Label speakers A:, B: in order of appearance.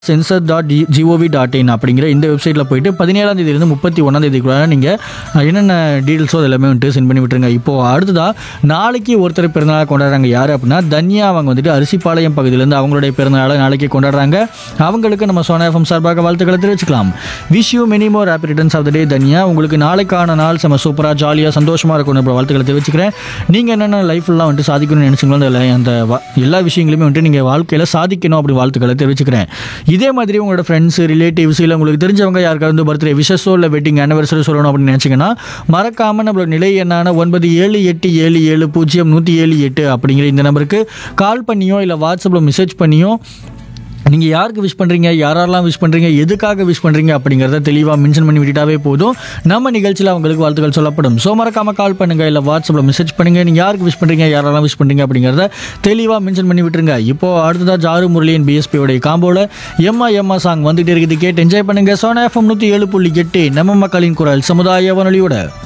A: sensor dot G O V dot in அப்படிங்கிற இந்த வெப்சைட்டில் போயிட்டு பதினேழாம் தேதியிலேருந்து முப்பத்தி ஒன்றாம் தேதிக்குள்ள நீங்கள் என்னென்ன டீட்டெயில்ஸோ அது எல்லாமே வந்துட்டு சென்ட் பண்ணி விட்டுருங்க இப்போது அடுத்ததாக நாளைக்கு ஒருத்தர் பிறந்தநாள் கொண்டாடுறாங்க யார் அப்படின்னா தன்யா அவங்க வந்துட்டு அரிசிப்பாளையம் பகுதியிலேருந்து அவங்களுடைய பிறந்தநாளை நாளைக்கு கொண்டாடுறாங்க அவங்களுக்கு நம்ம சோனா எஃப்எம் சார்பாக வாழ்த்துக்களை தெரிவிச்சுக்கலாம் wish you many more happy returns of the day Dhanya உங்களுக்கு நாளைக்கான நாள் செம்ம சூப்பராக ஜாலியாக சந்தோஷமாக இருக்கணும் இப்போ வாழ்த்துக்களை தெரிவிச்சுக்கிறேன் நீங்கள் என்னென்ன லைஃப்லாம் வந்துட்டு சாதிக்கணும்னு நினச்சிங்களோ அந்த அந்த வா- எல்லா விஷயங்களையுமே வந்துட்டு நீங்கள் வாழ்க்கையில் சாதிக்கணும் அப்படி வாழ்த்துக்களை தெரிவிச்சுக்கிறேன் இதே மாதிரி உங்களோட ஃப்ரெண்ட்ஸ் ரிலேட்டிவ்ஸ் இல்லை உங்களுக்கு தெரிஞ்சவங்க யாருக்காவது வந்து பர்த்டே விஷஸோ இல்லை வெட்டிங் ஆனிவர்சரி சொல்லணும் அப்படின்னு நினச்சிங்கன்னா மறக்காமல் நம்மளோட நிலை எண்ணான ஒன்பது ஏழு எட்டு ஏழு ஏழு பூஜ்ஜியம் நூற்றி ஏழு எட்டு அப்படிங்கிற இந்த நம்பருக்கு கால் பண்ணியோ இல்லை வாட்ஸ்அப்பில் மெசேஜ் பண்ணியோ நீங்கள் யாருக்கு விஷ் பண்ணுறீங்க யாரெல்லாம் விஷ் பண்ணுறீங்க எதுக்காக விஷ் பண்ணுறீங்க அப்படிங்கிறத தெளிவாக மென்ஷன் பண்ணி விட்டுட்டாவே போதும் நம்ம நிகழ்ச்சியில் அவங்களுக்கு வாழ்த்துக்கள் சொல்லப்படும் ஸோ மறக்காமல் கால் பண்ணுங்கள் இல்லை வாட்ஸ்அப்பில் மெசேஜ் பண்ணுங்கள் நீங்கள் யாருக்கு விஷ் பண்ணுறீங்க யாரெல்லாம் விஷ் பண்ணுறீங்க அப்படிங்கிறத தெளிவாக மென்ஷன் பண்ணி விட்டுருங்க இப்போது அடுத்ததாக ஜாரு முரளியின் பிஎஸ்பியோடைய காம்போவில் எம்மா எம்மா சாங் வந்துகிட்டே இருக்குது கேட்டு என்ஜாய் பண்ணுங்கள் சோனா எஃப்எம் நூற்றி ஏழு புள்ளி எட்டு நம்ம மக்களின் குரல் சமுதாய வானொலியோட